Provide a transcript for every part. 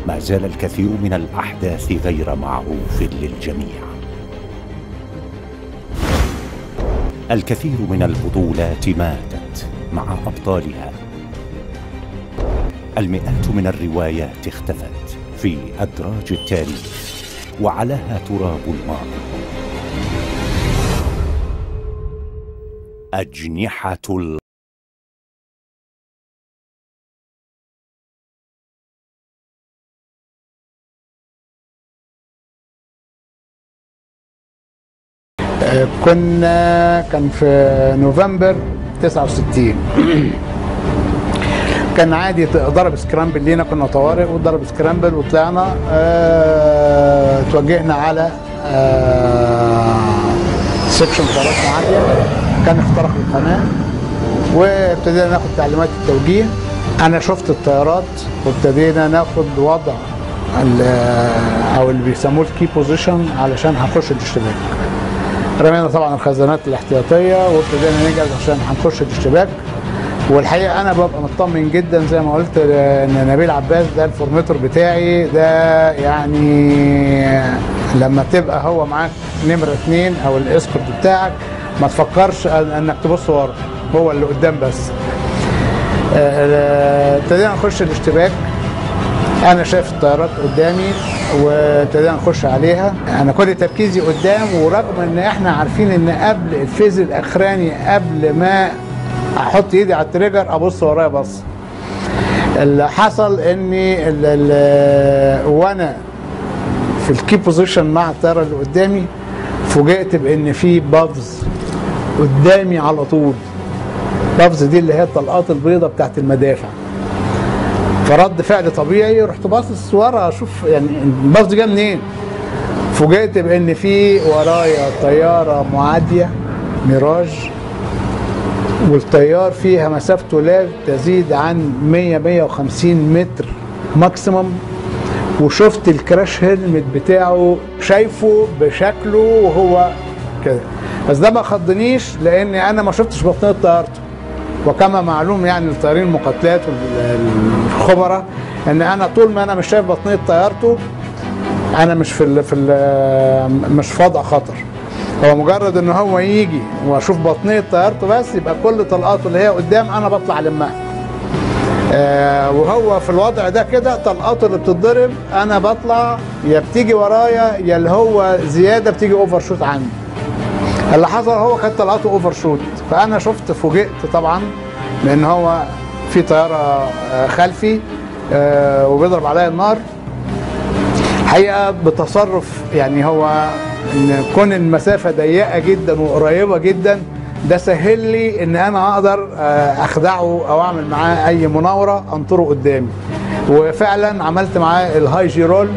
ما زال الكثير من الاحداث غير معروف للجميع الكثير من البطولات ماتت مع ابطالها المئات من الروايات اختفت في ادراج التاريخ وعلاها تراب الماضي اجنحه ال... كنا كان في نوفمبر 69 كان عادي ضرب سكرامبل لينا كنا طوارئ وضرب سكرامبل وطلعنا اه توجهنا على اه سكشن طيارات معادية كان اخترق القناة وابتدينا ناخد تعليمات التوجيه انا شفت الطيارات وابتدينا ناخد وضع او اللي بيسموه الكي بوزيشن علشان هنخش الاشتباك رمينا طبعا الخزانات الاحتياطيه وابتدينا نجهز عشان هنخش الاشتباك والحقيقه انا ببقى مطمن جدا زي ما قلت ان نبيل عباس ده الفورميتور بتاعي ده يعني لما تبقى هو معاك نمره اثنين او الاسكورت بتاعك ما تفكرش انك تبص ورا هو اللي قدام بس ابتدينا نخش الاشتباك انا شايف الطيارات قدامي وابتدينا نخش عليها انا كل تركيزي قدام ورغم ان احنا عارفين ان قبل الفيز الاخراني قبل ما احط ايدي على التريجر ابص ورايا بص اللي حصل اني وانا في الكي بوزيشن مع الطياره اللي قدامي فوجئت بان في بافز قدامي على طول بافز دي اللي هي الطلقات البيضاء بتاعت المدافع فرد فعل طبيعي رحت باصص ورا اشوف يعني الباص جه منين فوجئت بان في ورايا طياره معاديه ميراج والطيار فيها مسافته لا تزيد عن 100 150 متر ماكسيمم وشفت الكراش هيلمت بتاعه شايفه بشكله وهو كده بس ده ما خضنيش لاني انا ما شفتش بطنيه طيارته وكما معلوم يعني الطيارين المقاتلات والخبراء ان انا طول ما انا مش شايف بطنيه طيارته انا مش في ال في ال مش في وضع خطر هو مجرد ان هو يجي واشوف بطنيه طيارته بس يبقى كل طلقاته اللي هي قدام انا بطلع لمها آه وهو في الوضع ده كده طلقاته اللي بتتضرب انا بطلع يا بتيجي ورايا يا اللي هو زياده بتيجي اوفر شوت عندي اللي حصل هو كانت طلقاته اوفر شوت فانا شفت فوجئت طبعا لان هو في طياره خلفي وبيضرب عليا النار حقيقه بتصرف يعني هو ان كون المسافه ضيقه جدا وقريبه جدا ده سهل لي ان انا اقدر اخدعه او اعمل معاه اي مناوره انطره قدامي وفعلا عملت معاه الهاي جي رول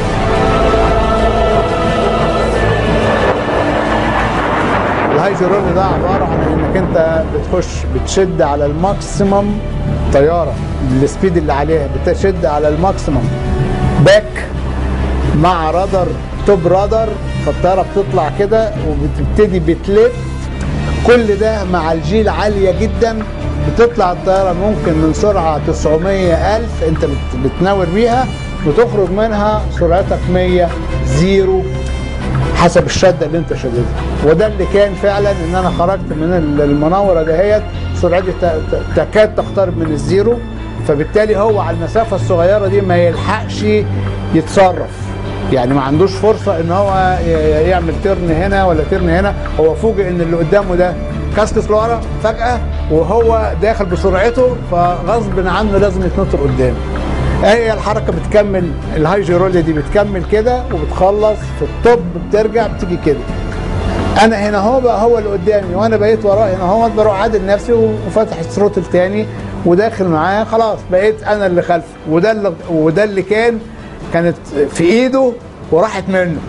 الهاي رول ده عباره عن انك انت بتخش بتشد على الماكسيمم طياره السبيد اللي عليها بتشد على الماكسيمم باك مع رادر توب رادر فالطياره بتطلع كده وبتبتدي بتلف كل ده مع الجيل عاليه جدا بتطلع الطياره ممكن من سرعه 900 الف انت بتناور بيها وتخرج منها سرعتك 100 زيرو حسب الشده اللي انت شددها وده اللي كان فعلا ان انا خرجت من المناوره دهيت سرعتي تكاد تقترب من الزيرو فبالتالي هو على المسافه الصغيره دي ما يلحقش يتصرف يعني ما عندوش فرصه ان هو يعمل ترن هنا ولا ترن هنا هو فوجئ ان اللي قدامه ده كسكس لورا فجاه وهو داخل بسرعته فغصب عنه لازم يتنطر قدام هي الحركه بتكمل الهاي جيروليا دي بتكمل كده وبتخلص في التوب بترجع بتيجي كده انا هنا هو بقى هو اللي قدامي وانا بقيت وراه هنا هو بروح عادل نفسي وفاتح الثروتل تاني وداخل معاه خلاص بقيت انا اللي خلفه وده اللي وده اللي كان كانت في ايده وراحت منه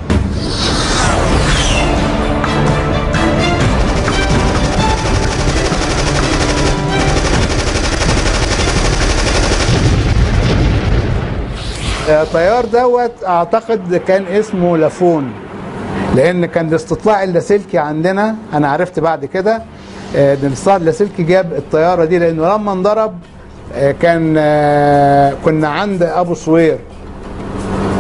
الطيار دوت اعتقد كان اسمه لافون لان كان الاستطلاع اللاسلكي عندنا انا عرفت بعد كده ان الاستطلاع اللاسلكي جاب الطياره دي لانه لما انضرب كان كنا عند ابو صوير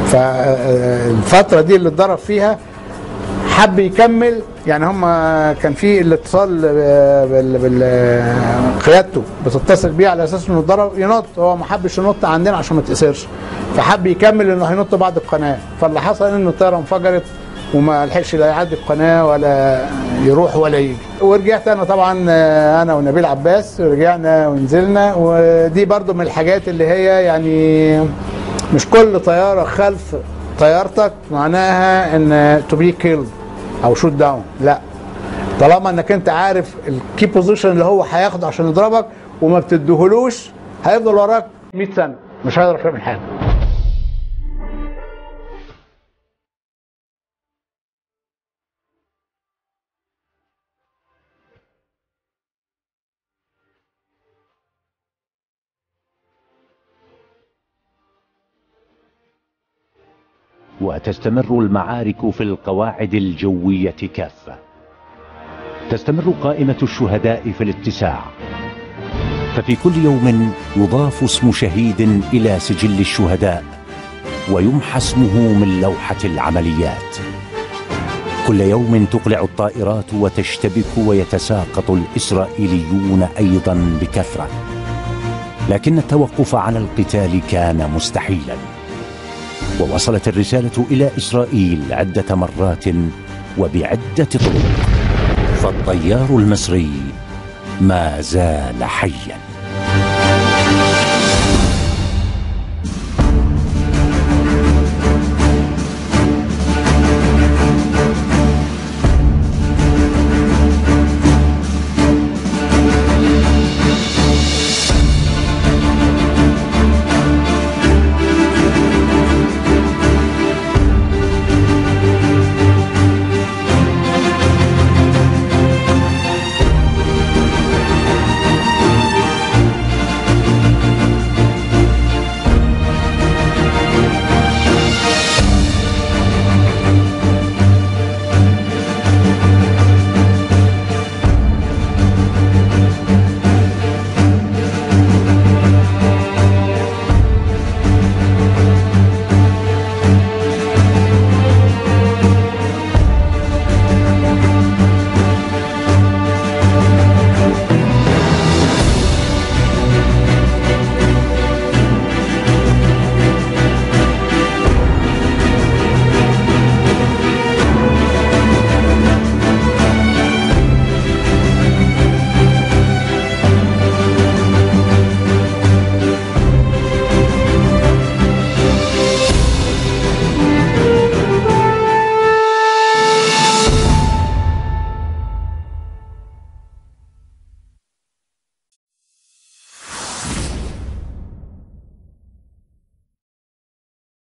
فالفتره دي اللي اتضرب فيها حب يكمل يعني هم كان في الاتصال بال بال قيادته بتتصل بيه على اساس انه اتضرب ينط هو ما حبش ينط عندنا عشان ما تاثرش فحب يكمل انه هينط بعد القناه فاللي حصل انه الطياره انفجرت وما لحقش لا يعدي القناه ولا يروح ولا يجي ورجعت انا طبعا انا ونبيل عباس رجعنا ونزلنا ودي برضو من الحاجات اللي هي يعني مش كل طياره خلف طيارتك معناها ان تو بي كيلد او شوت داون لا طالما انك انت عارف الكي بوزيشن اللي هو هياخده عشان يضربك وما بتديهولوش هيفضل وراك 100 سنه مش هيقدر يعمل حاجه وتستمر المعارك في القواعد الجوية كافة تستمر قائمة الشهداء في الاتساع ففي كل يوم يضاف اسم شهيد إلى سجل الشهداء ويمحى اسمه من لوحة العمليات كل يوم تقلع الطائرات وتشتبك ويتساقط الإسرائيليون أيضا بكثرة لكن التوقف عن القتال كان مستحيلاً ووصلت الرسالة إلى إسرائيل عدة مرات وبعدة طرق فالطيار المصري ما زال حياً